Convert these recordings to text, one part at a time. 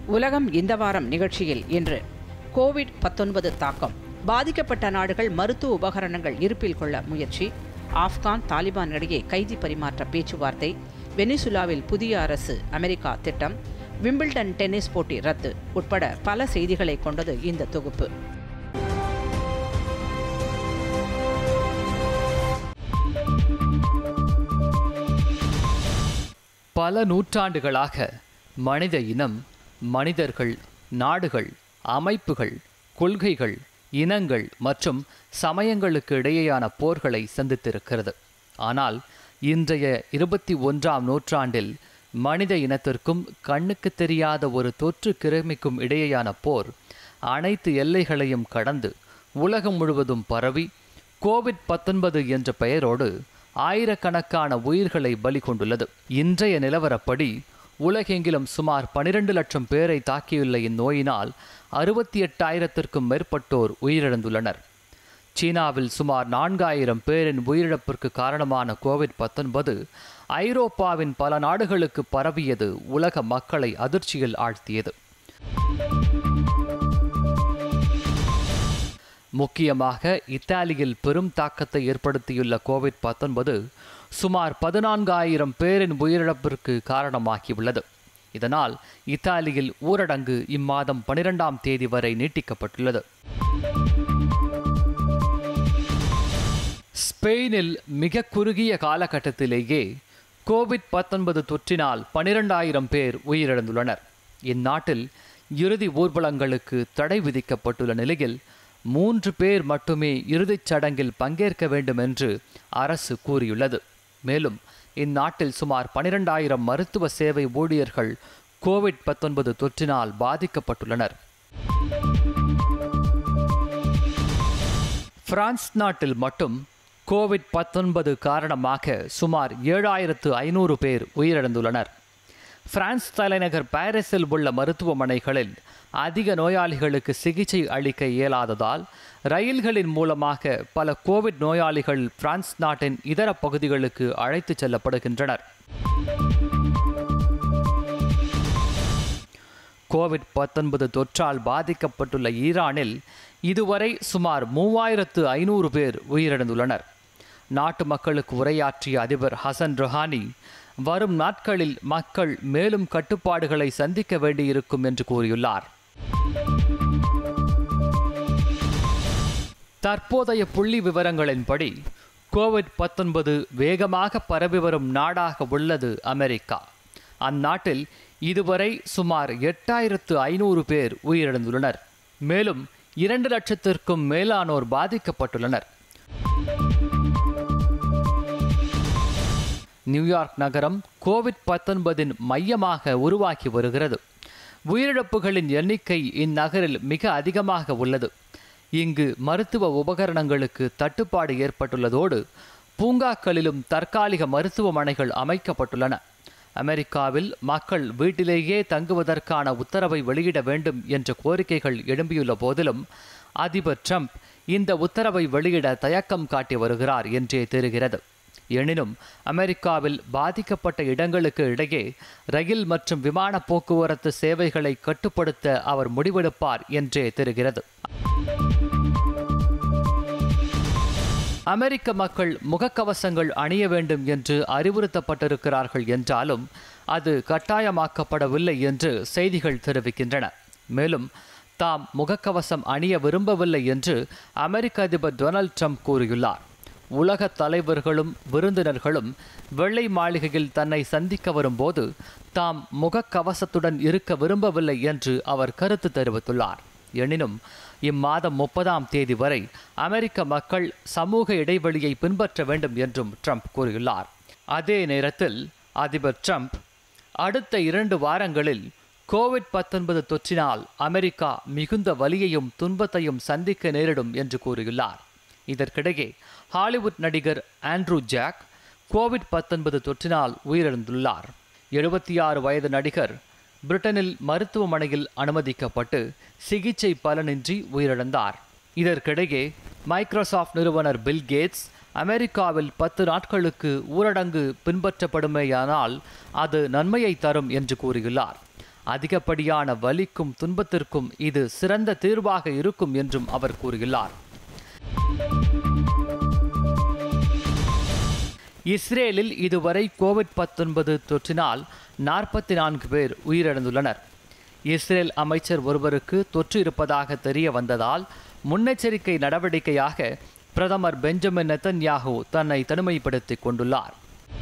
உலகம் இந்த வாரம் நிகழ்ச்சியில் இன்று கோவிட் பத்தொன்பது தாக்கம் பாதிக்கப்பட்ட நாடுகள் மருத்துவ உபகரணங்கள் இருப்பில் கொள்ள முயற்சி ஆப்கான் தாலிபான் இடையே கைதி பரிமாற்ற பேச்சுவார்த்தை வெனிசுலாவில் புதிய அரசு அமெரிக்கா திட்டம் விம்பிள்டன் டென்னிஸ் போட்டி ரத்து உட்பட பல செய்திகளை கொண்டது இந்த தொகுப்பு பல நூற்றாண்டுகளாக மனித இனம் மனிதர்கள் நாடுகள் அமைப்புகள் கொள்கைகள் இனங்கள் மற்றும் சமயங்களுக்கு இடையேயான போர்களை சந்தித்திருக்கிறது ஆனால் இன்றைய இருபத்தி ஒன்றாம் நூற்றாண்டில் மனித இனத்திற்கும் கண்ணுக்கு தெரியாத ஒரு தொற்று கிருமிக்கும் இடையேயான போர் அனைத்து எல்லைகளையும் கடந்து உலகம் முழுவதும் பரவி கோவிட் பத்தொன்பது என்ற பெயரோடு ஆயிரக்கணக்கான உயிர்களை பலி கொண்டுள்ளது இன்றைய நிலவரப்படி உலகெங்கிலும் சுமார் பனிரெண்டு லட்சம் பேரை தாக்கியுள்ள இந்நோயினால் அறுபத்தி எட்டாயிரத்திற்கும் மேற்பட்டோர் உயிரிழந்துள்ளனர் சீனாவில் சுமார் நான்காயிரம் பேரின் உயிரிழப்பிற்கு காரணமான கோவிட் பத்தொன்பது ஐரோப்பாவின் பல நாடுகளுக்கு பரவியது உலக மக்களை அதிர்ச்சியில் ஆழ்த்தியது முக்கியமாக இத்தாலியில் பெரும் தாக்கத்தை ஏற்படுத்தியுள்ள கோவிட் பத்தொன்பது சுமார் பதினான்காயிரம் பேரின் உயிரிழப்பிற்கு காரணமாகியுள்ளது இதனால் இத்தாலியில் ஊரடங்கு இம்மாதம் பனிரெண்டாம் தேதி வரை நீட்டிக்கப்பட்டுள்ளது ஸ்பெயினில் மிக குறுகிய காலகட்டத்திலேயே கோவிட் பத்தொன்பது தொற்றினால் பனிரெண்டாயிரம் பேர் உயிரிழந்துள்ளனர் இந்நாட்டில் இறுதி ஊர்வலங்களுக்கு தடை விதிக்கப்பட்டுள்ள நிலையில் மூன்று பேர் மட்டுமே இறுதிச் சடங்கில் பங்கேற்க வேண்டும் என்று அரசு கூறியுள்ளது மேலும் இந்நாட்டில் சுமார் பனிரெண்டாயிரம் மருத்துவ சேவை ஊழியர்கள் கோவிட் பத்தொன்பது தொற்றினால் பாதிக்கப்பட்டுள்ளனர் பிரான்ஸ் நாட்டில் மட்டும் கோவிட் பத்தொன்பது காரணமாக சுமார் ஏழாயிரத்து ஐநூறு பேர் உயிரிழந்துள்ளனர் பிரான்ஸ் தலைநகர் பாரிஸில் உள்ள மருத்துவமனைகளில் அதிக நோயாளிகளுக்கு சிகிச்சை அளிக்க இயலாததால் ரயில்களின் மூலமாக பல கோவிட் நோயாளிகள் பிரான்ஸ் நாட்டின் இதர பகுதிகளுக்கு அழைத்துச் செல்லப்படுகின்றனர் கோவிட் பத்தொன்பது தொற்றால் பாதிக்கப்பட்டுள்ள ஈரானில் இதுவரை சுமார் மூவாயிரத்து ஐநூறு பேர் உயிரிழந்துள்ளனர் நாட்டு மக்களுக்கு உரையாற்றிய அதிபர் ஹசன் ரொஹானி வரும் நாட்களில் மக்கள் மேலும் கட்டுப்பாடுகளை சந்திக்க வேண்டியிருக்கும் என்று கூறியுள்ளார் தற்போதைய புள்ளி விவரங்களின்படி கோவிட் பத்தொன்பது வேகமாக பரவி வரும் நாடாக உள்ளது அமெரிக்கா அந்நாட்டில் இதுவரை சுமார் எட்டாயிரத்து ஐநூறு பேர் உயிரிழந்துள்ளனர் மேலும் இரண்டு லட்சத்திற்கும் மேலானோர் பாதிக்கப்பட்டுள்ளனர் நியூயார்க் நகரம் கோவிட் பத்தொன்பதின் மையமாக உருவாக்கி வருகிறது உயிரிழப்புகளின் எண்ணிக்கை இந்நகரில் மிக அதிகமாக உள்ளது இங்கு மருத்துவ உபகரணங்களுக்கு தட்டுப்பாடு ஏற்பட்டுள்ளதோடு பூங்காக்களிலும் தற்காலிக மருத்துவமனைகள் அமைக்கப்பட்டுள்ளன அமெரிக்காவில் மக்கள் வீட்டிலேயே தங்குவதற்கான உத்தரவை வெளியிட வேண்டும் என்ற கோரிக்கைகள் எழும்பியுள்ள போதிலும் அதிபர் ட்ரம்ப் இந்த உத்தரவை வெளியிட தயக்கம் காட்டி வருகிறார் என்றே தெரிகிறது எனினும் அமெரிக்காவில் பாதிக்கப்பட்ட இடங்களுக்கு இடையே ரயில் மற்றும் விமான போக்குவரத்து சேவைகளை கட்டுப்படுத்த அவர் முடிவெடுப்பார் என்றே தெரிகிறது அமெரிக்க மக்கள் முகக்கவசங்கள் அணிய வேண்டும் என்று அறிவுறுத்தப்பட்டிருக்கிறார்கள் என்றாலும் அது கட்டாயமாக்கப்படவில்லை என்று செய்திகள் தெரிவிக்கின்றன மேலும் தாம் முகக்கவசம் அணிய விரும்பவில்லை என்று அமெரிக்க அதிபர் டொனால்ட் ட்ரம்ப் கூறியுள்ளார் உலக தலைவர்களும் விருந்தினர்களும் வெள்ளை மாளிகையில் தன்னை சந்திக்க வரும்போது தாம் முகக்கவசத்துடன் இருக்க விரும்பவில்லை என்று அவர் கருத்து தெரிவித்துள்ளார் எனினும் இம்மாதம் முப்பதாம் தேதி வரை அமெரிக்க மக்கள் சமூக இடைவெளியை பின்பற்ற வேண்டும் என்றும் ட்ரம்ப் கூறியுள்ளார் அதே நேரத்தில் அதிபர் ட்ரம்ப் அடுத்த இரண்டு வாரங்களில் கோவிட் பத்தொன்பது தொற்றினால் அமெரிக்கா மிகுந்த வலியையும் துன்பத்தையும் சந்திக்க நேரிடும் என்று கூறியுள்ளார் இதற்கிடையே ஹாலிவுட் நடிகர் ஆண்ட்ரூ ஜாக் கோவிட் பத்தொன்பது தொற்றினால் உயிரிழந்துள்ளார் எழுபத்தி ஆறு வயது நடிகர் பிரிட்டனில் மருத்துவமனையில் அனுமதிக்கப்பட்டு சிகிச்சை பலனின்றி உயிரிழந்தார் இதற்கிடையே மைக்ரோசாஃப்ட் நிறுவனர் பில் கேட்ஸ் அமெரிக்காவில் பத்து நாட்களுக்கு ஊரடங்கு பின்பற்றப்படுமேயானால் அது நன்மையை தரும் என்று கூறியுள்ளார் அதிகப்படியான வலிக்கும் துன்பத்திற்கும் இது சிறந்த தீர்வாக இருக்கும் என்றும் அவர் கூறியுள்ளார் இஸ்ரேலில் இதுவரை கோவிட் பத்தொன்பது தொற்றினால் நாற்பத்தி நான்கு பேர் உயிரிழந்துள்ளனர் இஸ்ரேல் அமைச்சர் ஒருவருக்கு தொற்று இருப்பதாக தெரிய வந்ததால் முன்னெச்சரிக்கை நடவடிக்கையாக பிரதமர் பெஞ்சமின் நெத்தன்யாகு தன்னை தனிமைப்படுத்திக் கொண்டுள்ளார்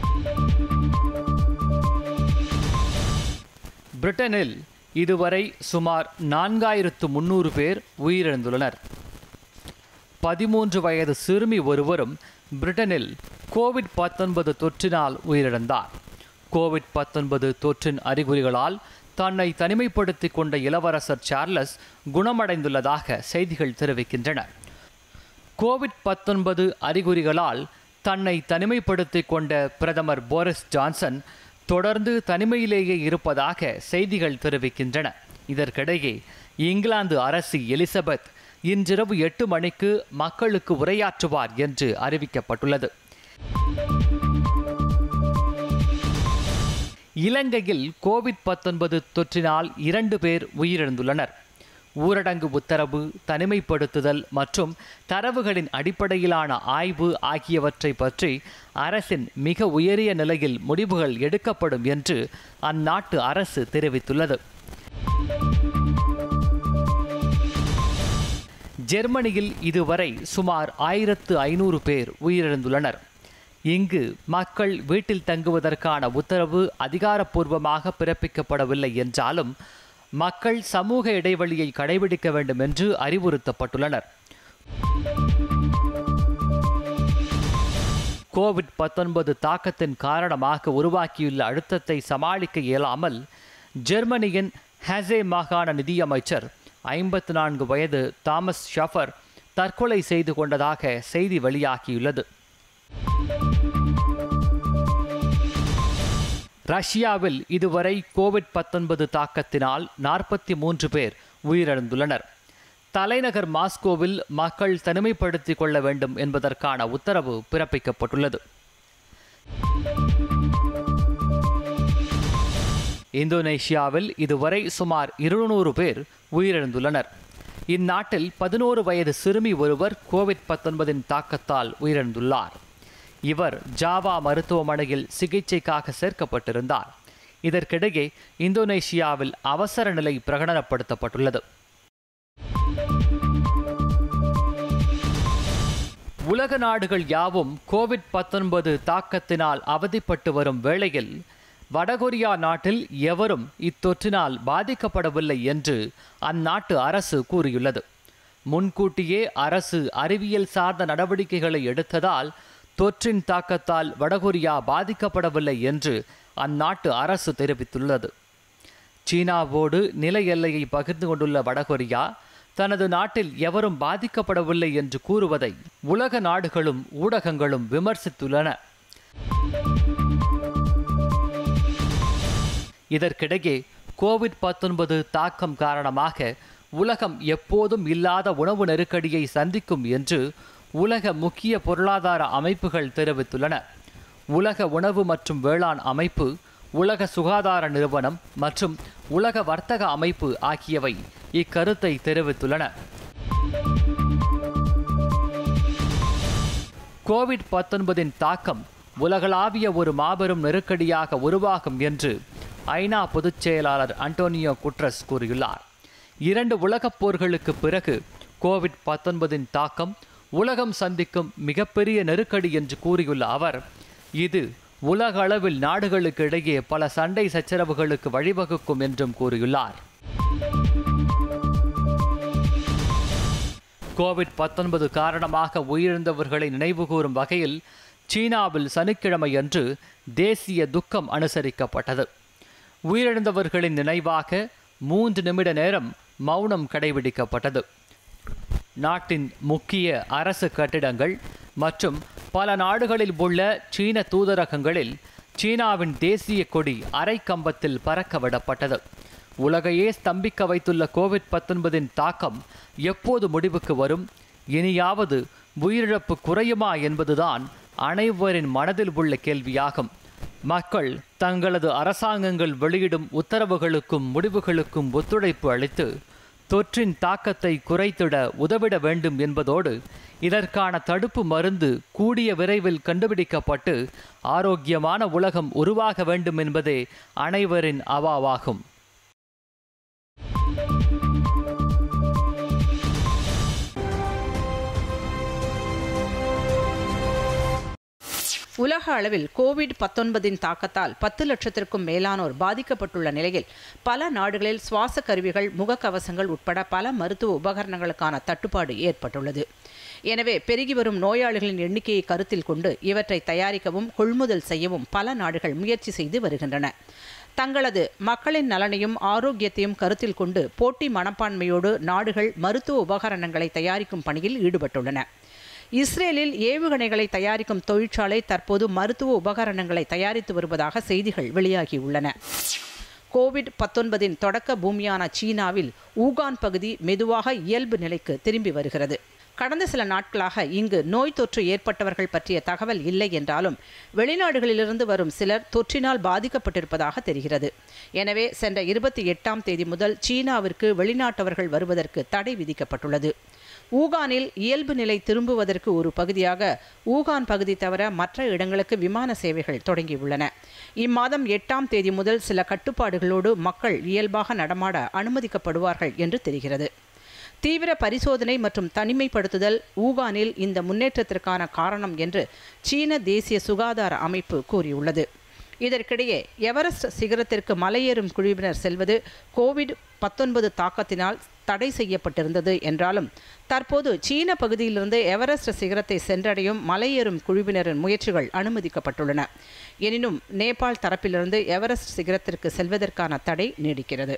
பிரிட்டனில் இதுவரை சுமார் நான்காயிரத்து முன்னூறு பேர் உயிரிழந்துள்ளனர் பதிமூன்று வயது சிறுமி ஒருவரும் பிரிட்டனில் கோவிட் பத்தொன்பது தொற்றினால் உயிரிழந்தார் கோவிட் பத்தொன்பது தொற்றின் அறிகுறிகளால் தன்னை தனிமைப்படுத்திக் கொண்ட இளவரசர் சார்லஸ் குணமடைந்துள்ளதாக செய்திகள் தெரிவிக்கின்றன கோவிட் பத்தொன்பது அறிகுறிகளால் தன்னை தனிமைப்படுத்திக் கொண்ட பிரதமர் போரிஸ் ஜான்சன் தொடர்ந்து தனிமையிலேயே இருப்பதாக செய்திகள் தெரிவிக்கின்றன இதற்கிடையே இங்கிலாந்து அரசி எலிசபெத் இன்றிரவு எட்டு மணிக்கு மக்களுக்கு உரையாற்றுவார் என்று அறிவிக்கப்பட்டுள்ளது இலங்கையில் கோவிட் பத்தொன்பது தொற்றினால் இரண்டு பேர் உயிரிழந்துள்ளனர் ஊரடங்கு உத்தரவு தனிமைப்படுத்துதல் மற்றும் தரவுகளின் அடிப்படையிலான ஆய்வு ஆகியவற்றை பற்றி அரசின் மிக உயரிய நிலையில் முடிவுகள் எடுக்கப்படும் என்று அந்நாட்டு அரசு தெரிவித்துள்ளது ஜெர்மனியில் இதுவரை சுமார் ஆயிரத்து ஐநூறு பேர் உயிரிழந்துள்ளனர் இங்கு மக்கள் வீட்டில் தங்குவதற்கான உத்தரவு அதிகாரப்பூர்வமாக பிறப்பிக்கப்படவில்லை என்றாலும் மக்கள் சமூக இடைவெளியை கடைபிடிக்க வேண்டும் என்று அறிவுறுத்தப்பட்டுள்ளனர் கோவிட் பத்தொன்பது தாக்கத்தின் காரணமாக உருவாக்கியுள்ள அழுத்தத்தை சமாளிக்க இயலாமல் ஜெர்மனியின் ஹேசே மாகாண நிதியமைச்சர் ஐம்பத்து நான்கு வயது தாமஸ் ஷஃபர் தற்கொலை செய்து கொண்டதாக செய்தி வெளியாகியுள்ளது ரஷ்யாவில் இதுவரை கோவிட் பத்தொன்பது தாக்கத்தினால் நாற்பத்தி மூன்று பேர் உயிரிழந்துள்ளனர் தலைநகர் மாஸ்கோவில் மக்கள் தனிமைப்படுத்திக் கொள்ள வேண்டும் என்பதற்கான உத்தரவு பிறப்பிக்கப்பட்டுள்ளது இந்தோனேஷியாவில் இதுவரை சுமார் இருநூறு பேர் உயிரிழந்துள்ளனர் இந்நாட்டில் பதினோரு வயது சிறுமி ஒருவர் கோவிட் பத்தொன்பதின் தாக்கத்தால் உயிரிழந்துள்ளார் இவர் ஜாவா மருத்துவமனையில் சிகிச்சைக்காக சேர்க்கப்பட்டிருந்தார் இதற்கிடையே இந்தோனேஷியாவில் அவசர நிலை பிரகடனப்படுத்தப்பட்டுள்ளது உலக நாடுகள் யாவும் கோவிட் பத்தொன்பது தாக்கத்தினால் அவதிப்பட்டு வரும் வேளையில் வடகொரியா நாட்டில் எவரும் இத்தொற்றினால் பாதிக்கப்படவில்லை என்று அந்நாட்டு அரசு கூறியுள்ளது முன்கூட்டியே அரசு அறிவியல் சார்ந்த நடவடிக்கைகளை எடுத்ததால் தொற்றின் தாக்கத்தால் வடகொரியா பாதிக்கப்படவில்லை என்று அந்நாட்டு அரசு தெரிவித்துள்ளது சீனாவோடு நில எல்லையை பகிர்ந்து கொண்டுள்ள வடகொரியா தனது நாட்டில் எவரும் பாதிக்கப்படவில்லை என்று கூறுவதை உலக நாடுகளும் ஊடகங்களும் விமர்சித்துள்ளன இதற்கிடையே கோவிட் பத்தொன்பது தாக்கம் காரணமாக உலகம் எப்போதும் இல்லாத உணவு நெருக்கடியை சந்திக்கும் என்று உலக முக்கிய பொருளாதார அமைப்புகள் தெரிவித்துள்ளன உலக உணவு மற்றும் வேளாண் அமைப்பு உலக சுகாதார நிறுவனம் மற்றும் உலக வர்த்தக அமைப்பு ஆகியவை இக்கருத்தை தெரிவித்துள்ளன கோவிட் பத்தொன்பதின் தாக்கம் உலகளாவிய ஒரு மாபெரும் நெருக்கடியாக உருவாகும் என்று ஐநா பொதுச் செயலாளர் அன்டோனியோ குட்ரஸ் கூறியுள்ளார் இரண்டு உலகப் போர்களுக்கு பிறகு கோவிட் பத்தொன்பதின் தாக்கம் உலகம் சந்திக்கும் மிகப்பெரிய நெருக்கடி என்று கூறியுள்ள அவர் இது உலக அளவில் நாடுகளுக்கு இடையே பல சண்டை சச்சரவுகளுக்கு வழிவகுக்கும் என்றும் கூறியுள்ளார் கோவிட் பத்தொன்பது காரணமாக உயிரிழந்தவர்களை நினைவுகூரும் வகையில் சீனாவில் சனிக்கிழமையன்று தேசிய துக்கம் அனுசரிக்கப்பட்டது உயிரிழந்தவர்களின் நினைவாக மூன்று நிமிட நேரம் மௌனம் கடைபிடிக்கப்பட்டது நாட்டின் முக்கிய அரசு கட்டிடங்கள் மற்றும் பல நாடுகளில் உள்ள சீன தூதரகங்களில் சீனாவின் தேசிய கொடி அரை கம்பத்தில் பறக்க விடப்பட்டது உலகையே ஸ்தம்பிக்க வைத்துள்ள கோவிட் பத்தொன்பதின் தாக்கம் எப்போது முடிவுக்கு வரும் இனியாவது உயிரிழப்பு குறையுமா என்பதுதான் அனைவரின் மனதில் உள்ள கேள்வியாகும் மக்கள் தங்களது அரசாங்கங்கள் வெளியிடும் உத்தரவுகளுக்கும் முடிவுகளுக்கும் ஒத்துழைப்பு அளித்து தொற்றின் தாக்கத்தை குறைத்திட உதவிட வேண்டும் என்பதோடு இதற்கான தடுப்பு மருந்து கூடிய விரைவில் கண்டுபிடிக்கப்பட்டு ஆரோக்கியமான உலகம் உருவாக வேண்டும் என்பதே அனைவரின் அவாவாகும் உலக அளவில் கோவிட் பத்தொன்பதின் தாக்கத்தால் பத்து லட்சத்திற்கும் மேலானோர் பாதிக்கப்பட்டுள்ள நிலையில் பல நாடுகளில் சுவாச கருவிகள் முகக்கவசங்கள் உட்பட பல மருத்துவ உபகரணங்களுக்கான தட்டுப்பாடு ஏற்பட்டுள்ளது எனவே பெருகி வரும் நோயாளிகளின் எண்ணிக்கையை கருத்தில் கொண்டு இவற்றை தயாரிக்கவும் கொள்முதல் செய்யவும் பல நாடுகள் முயற்சி செய்து வருகின்றன தங்களது மக்களின் நலனையும் ஆரோக்கியத்தையும் கருத்தில் கொண்டு போட்டி மனப்பான்மையோடு நாடுகள் மருத்துவ உபகரணங்களை தயாரிக்கும் பணியில் ஈடுபட்டுள்ளன இஸ்ரேலில் ஏவுகணைகளை தயாரிக்கும் தொழிற்சாலை தற்போது மருத்துவ உபகரணங்களை தயாரித்து வருவதாக செய்திகள் வெளியாகியுள்ளன கோவிட் பத்தொன்பதின் தொடக்க பூமியான சீனாவில் ஊகான் பகுதி மெதுவாக இயல்பு நிலைக்கு திரும்பி வருகிறது கடந்த சில நாட்களாக இங்கு நோய் தொற்று ஏற்பட்டவர்கள் பற்றிய தகவல் இல்லை என்றாலும் வெளிநாடுகளிலிருந்து வரும் சிலர் தொற்றினால் பாதிக்கப்பட்டிருப்பதாக தெரிகிறது எனவே சென்ற இருபத்தி எட்டாம் தேதி முதல் சீனாவிற்கு வெளிநாட்டவர்கள் வருவதற்கு தடை விதிக்கப்பட்டுள்ளது ஊகானில் இயல்பு நிலை திரும்புவதற்கு ஒரு பகுதியாக ஊகான் பகுதி தவிர மற்ற இடங்களுக்கு விமான சேவைகள் தொடங்கியுள்ளன இம்மாதம் எட்டாம் தேதி முதல் சில கட்டுப்பாடுகளோடு மக்கள் இயல்பாக நடமாட அனுமதிக்கப்படுவார்கள் என்று தெரிகிறது தீவிர பரிசோதனை மற்றும் தனிமைப்படுத்துதல் ஊகானில் இந்த முன்னேற்றத்திற்கான காரணம் என்று சீன தேசிய சுகாதார அமைப்பு கூறியுள்ளது இதற்கிடையே எவரெஸ்ட் சிகரத்திற்கு மலையேறும் குழுவினர் செல்வது கோவிட் பத்தொன்பது தாக்கத்தினால் தடை செய்யப்பட்டிருந்தது என்றாலும் தற்போது சீன பகுதியிலிருந்து எவரெஸ்ட் சிகரத்தை சென்றடையும் மலையேறும் குழுவினரின் முயற்சிகள் அனுமதிக்கப்பட்டுள்ளன எனினும் நேபாள் தரப்பிலிருந்து எவரெஸ்ட் சிகரத்திற்கு செல்வதற்கான தடை நீடிக்கிறது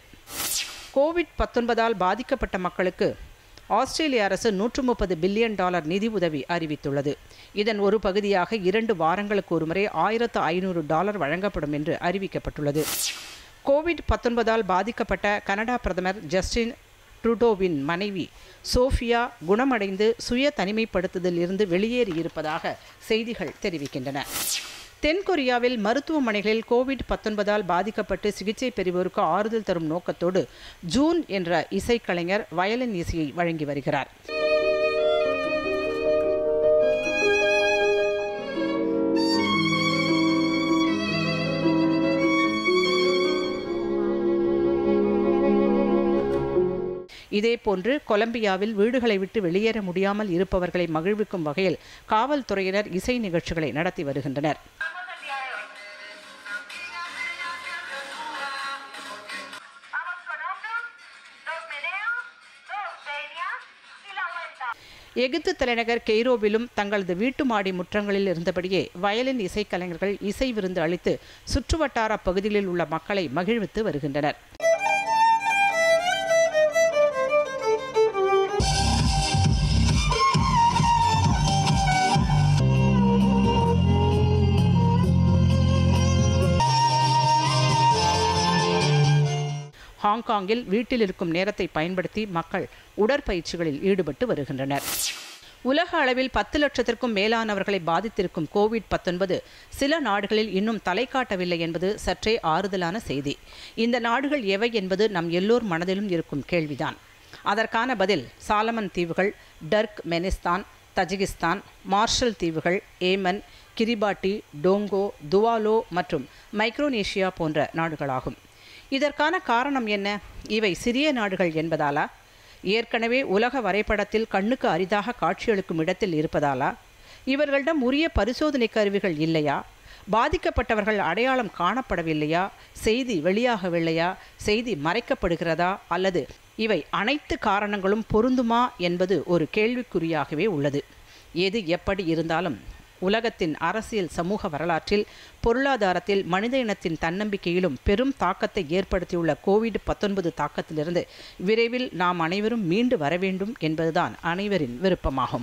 கோவிட் பத்தொன்பதால் பாதிக்கப்பட்ட மக்களுக்கு ஆஸ்திரேலிய அரசு நூற்று முப்பது பில்லியன் டாலர் நிதி உதவி அறிவித்துள்ளது இதன் ஒரு பகுதியாக இரண்டு வாரங்களுக்கு ஒருமுறை ஆயிரத்து ஐநூறு டாலர் வழங்கப்படும் என்று அறிவிக்கப்பட்டுள்ளது கோவிட் பத்தொன்பதால் பாதிக்கப்பட்ட கனடா பிரதமர் ஜஸ்டின் ட்ரூடோவின் மனைவி சோஃபியா குணமடைந்து சுய தனிமைப்படுத்துதலில் இருந்து வெளியேறியிருப்பதாக செய்திகள் தெரிவிக்கின்றன தென்கொரியாவில் மருத்துவமனைகளில் கோவிட் பத்தொன்பதால் பாதிக்கப்பட்டு சிகிச்சை பெறுவோருக்கு ஆறுதல் தரும் நோக்கத்தோடு ஜூன் என்ற இசைக்கலைஞர் வயலின் இசையை வழங்கி வருகிறார் இதேபோன்று கொலம்பியாவில் வீடுகளை விட்டு வெளியேற முடியாமல் இருப்பவர்களை மகிழ்விக்கும் வகையில் காவல்துறையினர் இசை நிகழ்ச்சிகளை நடத்தி வருகின்றனர் Vamos con hombros, dos meneos, dos venias y la vuelta. எகிப்து தலைநகர் கெய்ரோவிலும் தங்களது வீட்டு மாடி முற்றங்களில் இருந்தபடியே வயலின் இசைக்கலைஞர்கள் இசை விருந்து அளித்து சுற்றுவட்டார பகுதிகளில் உள்ள மக்களை மகிழ்வித்து வருகின்றனர் ஹாங்காங்கில் வீட்டில் இருக்கும் நேரத்தை பயன்படுத்தி மக்கள் உடற்பயிற்சிகளில் ஈடுபட்டு வருகின்றனர் உலக அளவில் பத்து லட்சத்திற்கும் மேலானவர்களை பாதித்திருக்கும் கோவிட் பத்தொன்பது சில நாடுகளில் இன்னும் தலை காட்டவில்லை என்பது சற்றே ஆறுதலான செய்தி இந்த நாடுகள் எவை என்பது நம் எல்லோர் மனதிலும் இருக்கும் கேள்விதான் அதற்கான பதில் சாலமன் தீவுகள் டர்க் மெனிஸ்தான் தஜிகிஸ்தான் மார்ஷல் தீவுகள் ஏமன் கிரிபாட்டி டோங்கோ துவாலோ மற்றும் மைக்ரோனேஷியா போன்ற நாடுகளாகும் இதற்கான காரணம் என்ன இவை சிறிய நாடுகள் என்பதாலா ஏற்கனவே உலக வரைபடத்தில் கண்ணுக்கு அரிதாக காட்சியளிக்கும் இடத்தில் இருப்பதாலா இவர்களிடம் உரிய பரிசோதனை கருவிகள் இல்லையா பாதிக்கப்பட்டவர்கள் அடையாளம் காணப்படவில்லையா செய்தி வெளியாகவில்லையா செய்தி மறைக்கப்படுகிறதா அல்லது இவை அனைத்து காரணங்களும் பொருந்துமா என்பது ஒரு கேள்விக்குறியாகவே உள்ளது எது எப்படி இருந்தாலும் உலகத்தின் அரசியல் சமூக வரலாற்றில் பொருளாதாரத்தில் மனித இனத்தின் தன்னம்பிக்கையிலும் பெரும் தாக்கத்தை ஏற்படுத்தியுள்ள கோவிட் பத்தொன்பது தாக்கத்திலிருந்து விரைவில் நாம் அனைவரும் மீண்டு வர வேண்டும் என்பதுதான் அனைவரின் விருப்பமாகும்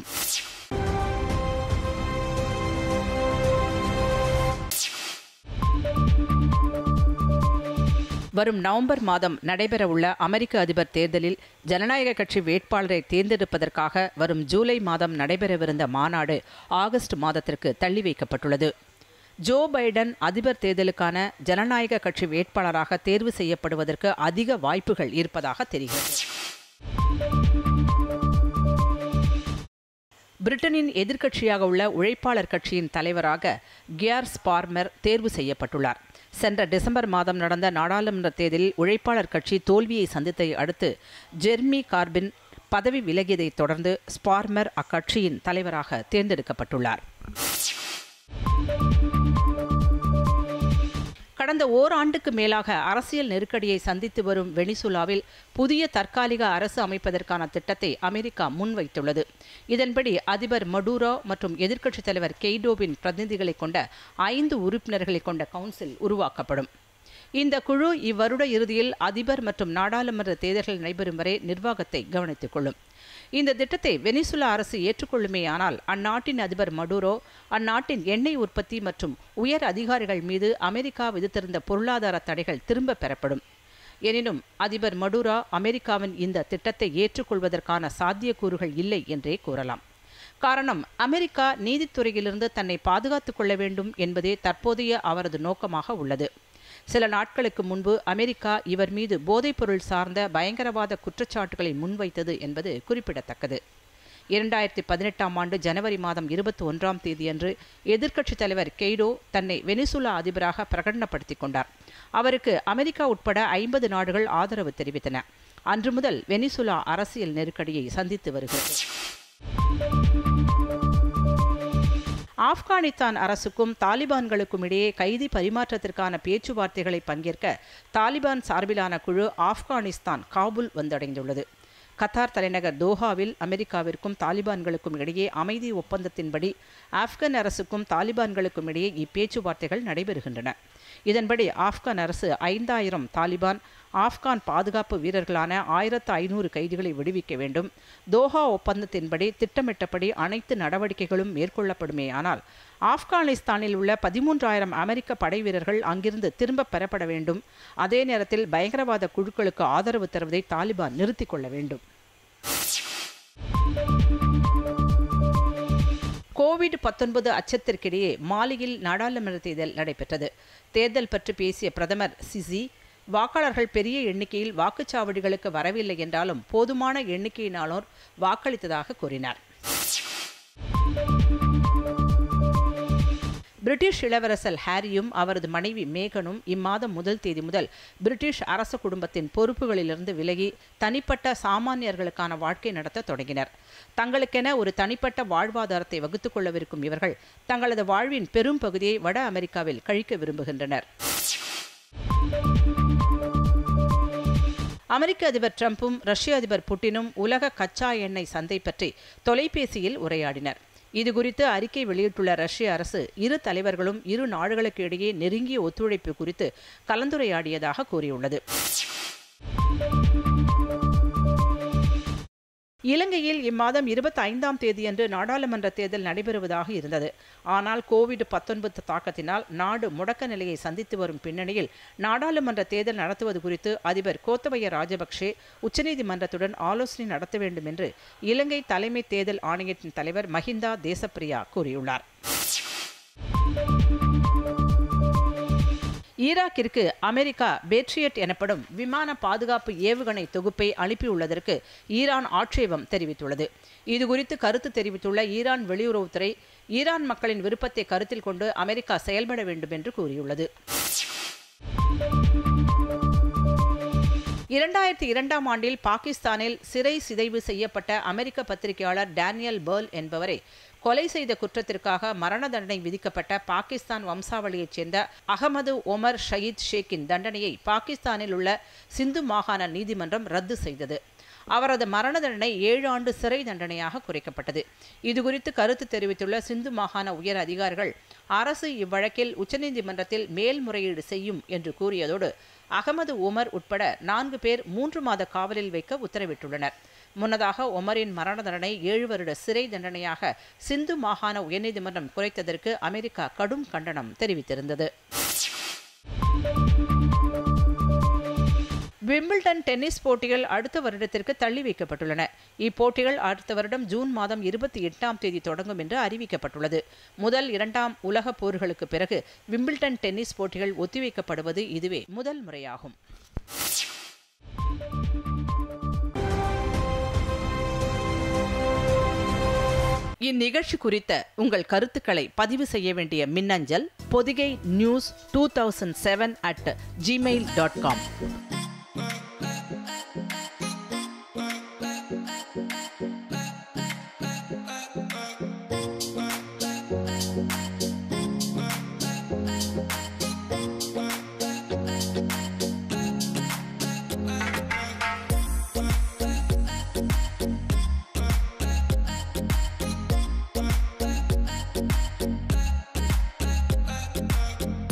வரும் நவம்பர் மாதம் நடைபெறவுள்ள அமெரிக்க அதிபர் தேர்தலில் ஜனநாயக கட்சி வேட்பாளரை தேர்ந்தெடுப்பதற்காக வரும் ஜூலை மாதம் நடைபெறவிருந்த மாநாடு ஆகஸ்ட் மாதத்திற்கு தள்ளி வைக்கப்பட்டுள்ளது ஜோ பைடன் அதிபர் தேர்தலுக்கான ஜனநாயக கட்சி வேட்பாளராக தேர்வு செய்யப்படுவதற்கு அதிக வாய்ப்புகள் இருப்பதாக தெரிகிறது பிரிட்டனின் எதிர்க்கட்சியாக உள்ள உழைப்பாளர் கட்சியின் தலைவராக கியார் ஸ்பார்மர் தேர்வு செய்யப்பட்டுள்ளார் சென்ற டிசம்பர் மாதம் நடந்த நாடாளுமன்ற தேர்தலில் உழைப்பாளர் கட்சி தோல்வியை சந்தித்ததை அடுத்து ஜெர்மி கார்பின் பதவி விலகியதைத் தொடர்ந்து ஸ்பார்மர் அக்கட்சியின் தலைவராக தேர்ந்தெடுக்கப்பட்டுள்ளார் கடந்த ஓராண்டுக்கு மேலாக அரசியல் நெருக்கடியை சந்தித்து வரும் வெனிசுலாவில் புதிய தற்காலிக அரசு அமைப்பதற்கான திட்டத்தை அமெரிக்கா முன்வைத்துள்ளது இதன்படி அதிபர் மடூரோ மற்றும் எதிர்க்கட்சித் தலைவர் கெய்டோவின் பிரதிநிதிகளை கொண்ட ஐந்து உறுப்பினர்களை கொண்ட கவுன்சில் உருவாக்கப்படும் இந்த குழு இவ்வருட இறுதியில் அதிபர் மற்றும் நாடாளுமன்ற தேர்தல்கள் நடைபெறும் வரை நிர்வாகத்தை கவனித்துக் கொள்ளும் இந்த திட்டத்தை வெனிசுலா அரசு ஏற்றுக்கொள்ளுமேயானால் அந்நாட்டின் அதிபர் மடூரோ அந்நாட்டின் எண்ணெய் உற்பத்தி மற்றும் உயர் அதிகாரிகள் மீது அமெரிக்கா விதித்திருந்த பொருளாதார தடைகள் திரும்ப பெறப்படும் எனினும் அதிபர் மடூரா அமெரிக்காவின் இந்த திட்டத்தை ஏற்றுக்கொள்வதற்கான சாத்தியக்கூறுகள் இல்லை என்றே கூறலாம் காரணம் அமெரிக்கா நீதித்துறையிலிருந்து தன்னை பாதுகாத்துக் கொள்ள வேண்டும் என்பதே தற்போதைய அவரது நோக்கமாக உள்ளது சில நாட்களுக்கு முன்பு அமெரிக்கா இவர் மீது போதைப்பொருள் சார்ந்த பயங்கரவாத குற்றச்சாட்டுகளை முன்வைத்தது என்பது குறிப்பிடத்தக்கது இரண்டாயிரத்தி பதினெட்டாம் ஆண்டு ஜனவரி மாதம் இருபத்தி ஒன்றாம் தேதியன்று எதிர்க்கட்சித் தலைவர் கெய்டோ தன்னை வெனிசுலா அதிபராக பிரகடனப்படுத்திக் கொண்டார் அவருக்கு அமெரிக்கா உட்பட ஐம்பது நாடுகள் ஆதரவு தெரிவித்தன அன்று முதல் வெனிசுலா அரசியல் நெருக்கடியை சந்தித்து வருகிறது ஆப்கானிஸ்தான் அரசுக்கும் தாலிபான்களுக்கும் இடையே கைதி பரிமாற்றத்திற்கான பேச்சுவார்த்தைகளை பங்கேற்க தாலிபான் சார்பிலான குழு ஆப்கானிஸ்தான் காபூல் வந்தடைந்துள்ளது கத்தார் தலைநகர் தோஹாவில் அமெரிக்காவிற்கும் தாலிபான்களுக்கும் இடையே அமைதி ஒப்பந்தத்தின்படி ஆப்கன் அரசுக்கும் தாலிபான்களுக்கும் இடையே இப்பேச்சுவார்த்தைகள் நடைபெறுகின்றன இதன்படி ஆப்கான் அரசு ஐந்தாயிரம் தாலிபான் ஆப்கான் பாதுகாப்பு வீரர்களான ஆயிரத்து ஐநூறு கைதிகளை விடுவிக்க வேண்டும் தோஹா ஒப்பந்தத்தின்படி திட்டமிட்டபடி அனைத்து நடவடிக்கைகளும் மேற்கொள்ளப்படுமே ஆனால் ஆப்கானிஸ்தானில் உள்ள பதிமூன்றாயிரம் அமெரிக்க படை வீரர்கள் அங்கிருந்து திரும்ப பெறப்பட வேண்டும் அதே நேரத்தில் பயங்கரவாத குழுக்களுக்கு ஆதரவு தருவதை தாலிபான் நிறுத்திக் கொள்ள வேண்டும் கோவிட் பத்தொன்பது அச்சத்திற்கிடையே மாலியில் நாடாளுமன்ற தேர்தல் நடைபெற்றது தேர்தல் பற்றி பேசிய பிரதமர் சிசி வாக்காளர்கள் பெரிய எண்ணிக்கையில் வாக்குச்சாவடிகளுக்கு வரவில்லை என்றாலும் போதுமான எண்ணிக்கையினாலோர் வாக்களித்ததாக கூறினார் பிரிட்டிஷ் இளவரசர் ஹாரியும் அவரது மனைவி மேகனும் இம்மாதம் முதல் தேதி முதல் பிரிட்டிஷ் அரச குடும்பத்தின் பொறுப்புகளிலிருந்து விலகி தனிப்பட்ட சாமானியர்களுக்கான வாழ்க்கை நடத்த தொடங்கினர் தங்களுக்கென ஒரு தனிப்பட்ட வாழ்வாதாரத்தை வகுத்துக் கொள்ளவிருக்கும் இவர்கள் தங்களது வாழ்வின் பெரும் பகுதியை வட அமெரிக்காவில் கழிக்க விரும்புகின்றனர் அமெரிக்க அதிபர் ட்ரம்ப்பும் ரஷ்ய அதிபர் புட்டினும் உலக கச்சா எண்ணெய் சந்தை பற்றி தொலைபேசியில் உரையாடினர் இதுகுறித்து அறிக்கை வெளியிட்டுள்ள ரஷ்ய அரசு இரு தலைவர்களும் இரு நாடுகளுக்கு இடையே நெருங்கிய ஒத்துழைப்பு குறித்து கலந்துரையாடியதாக கூறியுள்ளது இலங்கையில் இம்மாதம் இருபத்தி ஐந்தாம் தேதியன்று நாடாளுமன்ற தேர்தல் நடைபெறுவதாக இருந்தது ஆனால் கோவிட் பத்தொன்பது தாக்கத்தினால் நாடு முடக்க நிலையை சந்தித்து வரும் பின்னணியில் நாடாளுமன்ற தேர்தல் நடத்துவது குறித்து அதிபர் கோத்தபய ராஜபக்சே உச்சநீதிமன்றத்துடன் ஆலோசனை நடத்த வேண்டும் என்று இலங்கை தலைமை தேர்தல் ஆணையத்தின் தலைவர் மஹிந்தா தேசப்பிரியா கூறியுள்ளார் ஈராக்கிற்கு அமெரிக்கா பேட்ரியட் எனப்படும் விமான பாதுகாப்பு ஏவுகணை தொகுப்பை அனுப்பியுள்ளதற்கு ஈரான் ஆட்சேபம் தெரிவித்துள்ளது இதுகுறித்து கருத்து தெரிவித்துள்ள ஈரான் வெளியுறவுத்துறை ஈரான் மக்களின் விருப்பத்தை கருத்தில் கொண்டு அமெரிக்கா செயல்பட வேண்டும் என்று கூறியுள்ளது இரண்டாயிரத்தி இரண்டாம் ஆண்டில் பாகிஸ்தானில் சிறை சிதைவு செய்யப்பட்ட அமெரிக்க பத்திரிகையாளர் டேனியல் பேர்ல் என்பவரை கொலை செய்த குற்றத்திற்காக மரண தண்டனை விதிக்கப்பட்ட பாகிஸ்தான் வம்சாவளியைச் சேர்ந்த அகமது ஒமர் ஷயீத் ஷேக்கின் தண்டனையை பாகிஸ்தானில் உள்ள சிந்து மாகாண நீதிமன்றம் ரத்து செய்தது அவரது மரண தண்டனை ஏழு ஆண்டு சிறை தண்டனையாக குறைக்கப்பட்டது இதுகுறித்து கருத்து தெரிவித்துள்ள சிந்து மாகாண உயர் அதிகாரிகள் அரசு இவ்வழக்கில் உச்சநீதிமன்றத்தில் மேல்முறையீடு செய்யும் என்று கூறியதோடு அகமது உமர் உட்பட நான்கு பேர் மூன்று மாத காவலில் வைக்க உத்தரவிட்டுள்ளனர் முன்னதாக ஒமரின் மரண தண்டனை ஏழு வருட சிறை தண்டனையாக சிந்து மாகாண உயர்நீதிமன்றம் குறைத்ததற்கு அமெரிக்கா கடும் கண்டனம் தெரிவித்திருந்தது விம்பிள்டன் டென்னிஸ் போட்டிகள் அடுத்த வருடத்திற்கு தள்ளி வைக்கப்பட்டுள்ளன இப்போட்டிகள் அடுத்த வருடம் ஜூன் மாதம் இருபத்தி எட்டாம் தேதி தொடங்கும் என்று அறிவிக்கப்பட்டுள்ளது முதல் இரண்டாம் உலகப் போர்களுக்கு பிறகு விம்பிள்டன் டென்னிஸ் போட்டிகள் ஒத்திவைக்கப்படுவது இதுவே முதல் முறையாகும் இந்நிகழ்ச்சி குறித்த உங்கள் கருத்துக்களை பதிவு செய்ய வேண்டிய மின்னஞ்சல் Podhigai news two thousand seven at Gmail dot com